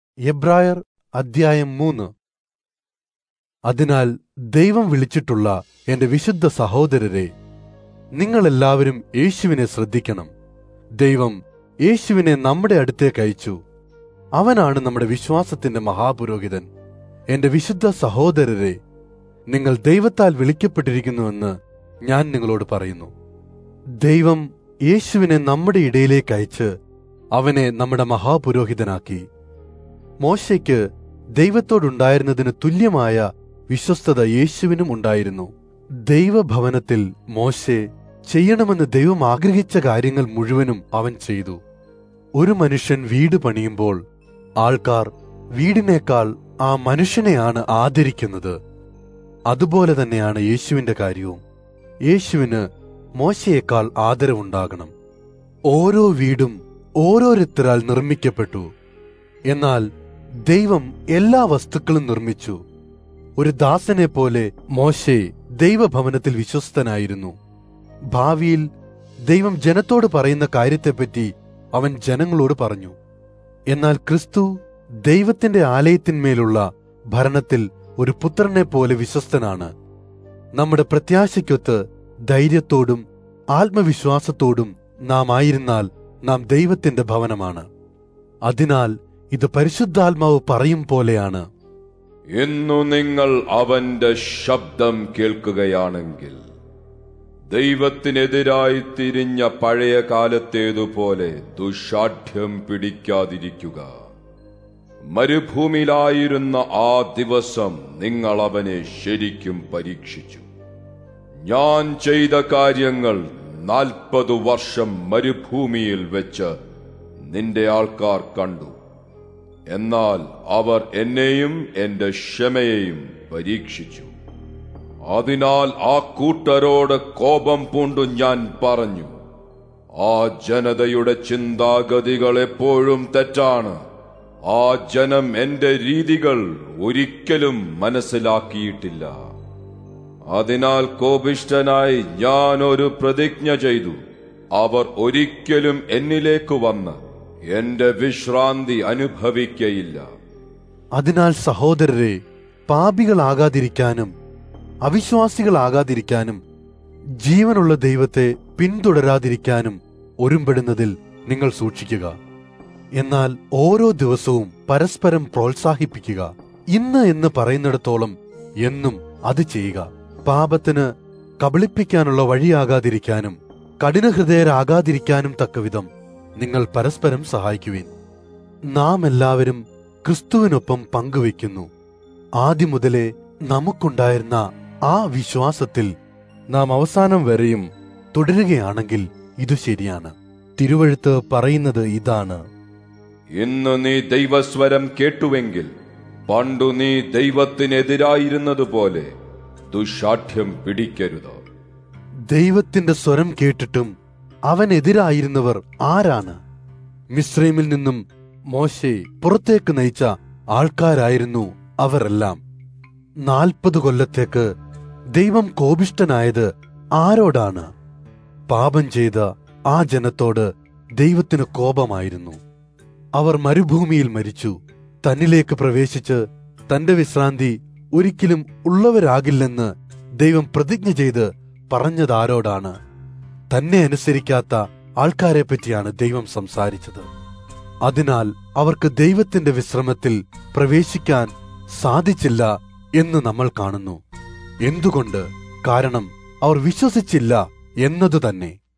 എബ്രായർ അദ്ധ്യായം മൂന്ന് അതിനാൽ ദൈവം വിളിച്ചിട്ടുള്ള എന്റെ വിശുദ്ധ സഹോദരരെ നിങ്ങളെല്ലാവരും യേശുവിനെ ശ്രദ്ധിക്കണം ദൈവം യേശുവിനെ നമ്മുടെ അടുത്തേക്ക് അയച്ചു അവനാണ് നമ്മുടെ വിശ്വാസത്തിന്റെ മഹാപുരോഹിതൻ എന്റെ വിശുദ്ധ സഹോദരരെ നിങ്ങൾ ദൈവത്താൽ വിളിക്കപ്പെട്ടിരിക്കുന്നുവെന്ന് ഞാൻ നിങ്ങളോട് പറയുന്നു ദൈവം യേശുവിനെ നമ്മുടെ ഇടയിലേക്ക് അയച്ച് അവനെ നമ്മുടെ മഹാപുരോഹിതനാക്കി മോശയ്ക്ക് ദൈവത്തോടുണ്ടായിരുന്നതിന് തുല്യമായ വിശ്വസ്തത യേശുവിനും ഉണ്ടായിരുന്നു ദൈവഭവനത്തിൽ മോശെ ചെയ്യണമെന്ന് ദൈവം ആഗ്രഹിച്ച കാര്യങ്ങൾ മുഴുവനും അവൻ ചെയ്തു ഒരു മനുഷ്യൻ വീട് പണിയുമ്പോൾ ആൾക്കാർ വീടിനേക്കാൾ ആ മനുഷ്യനെയാണ് ആദരിക്കുന്നത് അതുപോലെ തന്നെയാണ് യേശുവിന്റെ കാര്യവും യേശുവിന് മോശയേക്കാൾ ആദരവുണ്ടാകണം ഓരോ വീടും ഓരോരുത്തരാൽ നിർമ്മിക്കപ്പെട്ടു എന്നാൽ ദൈവം എല്ലാ വസ്തുക്കളും നിർമ്മിച്ചു ഒരു ദാസനെ പോലെ മോശെ ദൈവഭവനത്തിൽ വിശ്വസ്തനായിരുന്നു ഭാവിയിൽ ദൈവം ജനത്തോട് പറയുന്ന കാര്യത്തെപ്പറ്റി അവൻ ജനങ്ങളോട് പറഞ്ഞു എന്നാൽ ക്രിസ്തു ദൈവത്തിന്റെ ആലയത്തിന്മേലുള്ള ഭരണത്തിൽ ഒരു പുത്രനെ പോലെ വിശ്വസ്തനാണ് നമ്മുടെ പ്രത്യാശയ്ക്കൊത്ത് ധൈര്യത്തോടും ആത്മവിശ്വാസത്തോടും നാം ആയിരുന്നാൽ നാം ദൈവത്തിന്റെ ഭവനമാണ് അതിനാൽ ഇത് പരിശുദ്ധാത്മാവ് പറയും പോലെയാണ് ഇന്നു നിങ്ങൾ അവന്റെ ശബ്ദം കേൾക്കുകയാണെങ്കിൽ ദൈവത്തിനെതിരായി തിരിഞ്ഞ പഴയ കാലത്തേതുപോലെ ദുഷാഠ്യം പിടിക്കാതിരിക്കുക മരുഭൂമിയിലായിരുന്ന ആ ദിവസം നിങ്ങൾ അവനെ ശരിക്കും പരീക്ഷിച്ചു ഞാൻ ചെയ്ത കാര്യങ്ങൾ നാൽപ്പത് വർഷം മരുഭൂമിയിൽ വെച്ച് നിന്റെ ആൾക്കാർ കണ്ടു എന്നാൽ അവർ എന്നെയും എന്റെ ക്ഷമയെയും പരീക്ഷിച്ചു അതിനാൽ ആ കൂട്ടരോട് കോപം പൂണ്ടു ഞാൻ പറഞ്ഞു ആ ജനതയുടെ ചിന്താഗതികൾ എപ്പോഴും തെറ്റാണ് ആ ജനം എന്റെ രീതികൾ ഒരിക്കലും മനസ്സിലാക്കിയിട്ടില്ല അതിനാൽ കോപിഷ്ടനായി ഞാൻ ഒരു പ്രതിജ്ഞ ചെയ്തു അവർ ഒരിക്കലും എന്നിലേക്ക് വന്ന് എന്റെ വിശ്രാന്തി അനുഭവിക്കയില്ല അതിനാൽ സഹോദരരെ പാപികളാകാതിരിക്കാനും അവിശ്വാസികളാകാതിരിക്കാനും ജീവനുള്ള ദൈവത്തെ പിന്തുടരാതിരിക്കാനും ഒരുമ്പെടുന്നതിൽ നിങ്ങൾ സൂക്ഷിക്കുക എന്നാൽ ഓരോ ദിവസവും പരസ്പരം പ്രോത്സാഹിപ്പിക്കുക ഇന്ന് എന്ന് പറയുന്നിടത്തോളം എന്നും അത് ചെയ്യുക പാപത്തിന് കബളിപ്പിക്കാനുള്ള വഴിയാകാതിരിക്കാനും കഠിനഹൃദയരാകാതിരിക്കാനും തക്കവിധം നിങ്ങൾ പരസ്പരം സഹായിക്കുവിൻ നാം എല്ലാവരും ക്രിസ്തുവിനൊപ്പം പങ്കുവെക്കുന്നു ആദ്യം മുതലേ നമുക്കുണ്ടായിരുന്ന ആ വിശ്വാസത്തിൽ നാം അവസാനം വരെയും തുടരുകയാണെങ്കിൽ ഇത് ശരിയാണ് തിരുവഴുത്ത് പറയുന്നത് ഇതാണ് ഇന്ന് നീ ദൈവസ്വരം കേട്ടുവെങ്കിൽ പണ്ടു നീ ദൈവത്തിനെതിരായിരുന്നതുപോലെ ദുഷാഠ്യം പിടിക്കരുത് ദൈവത്തിന്റെ സ്വരം കേട്ടിട്ടും അവനെതിരായിരുന്നവർ ആരാണ് മിശ്രൈമിൽ നിന്നും മോശെ പുറത്തേക്ക് നയിച്ച ആൾക്കാരായിരുന്നു അവരെല്ലാം നാൽപ്പത് കൊല്ലത്തേക്ക് ദൈവം കോപിഷ്ടനായത് ആരോടാണ് പാപം ചെയ്ത ആ ജനത്തോട് ദൈവത്തിന് കോപമായിരുന്നു അവർ മരുഭൂമിയിൽ മരിച്ചു തന്നിലേക്ക് പ്രവേശിച്ച് തന്റെ വിശ്രാന്തി ഒരിക്കലും ഉള്ളവരാകില്ലെന്ന് ദൈവം പ്രതിജ്ഞ ചെയ്ത് പറഞ്ഞതാരോടാണ് തന്നെ അനുസരിക്കാത്ത ആൾക്കാരെ പറ്റിയാണ് ദൈവം സംസാരിച്ചത് അതിനാൽ അവർക്ക് ദൈവത്തിന്റെ വിശ്രമത്തിൽ പ്രവേശിക്കാൻ സാധിച്ചില്ല എന്ന് നമ്മൾ കാണുന്നു എന്തുകൊണ്ട് കാരണം അവർ വിശ്വസിച്ചില്ല എന്നതു തന്നെ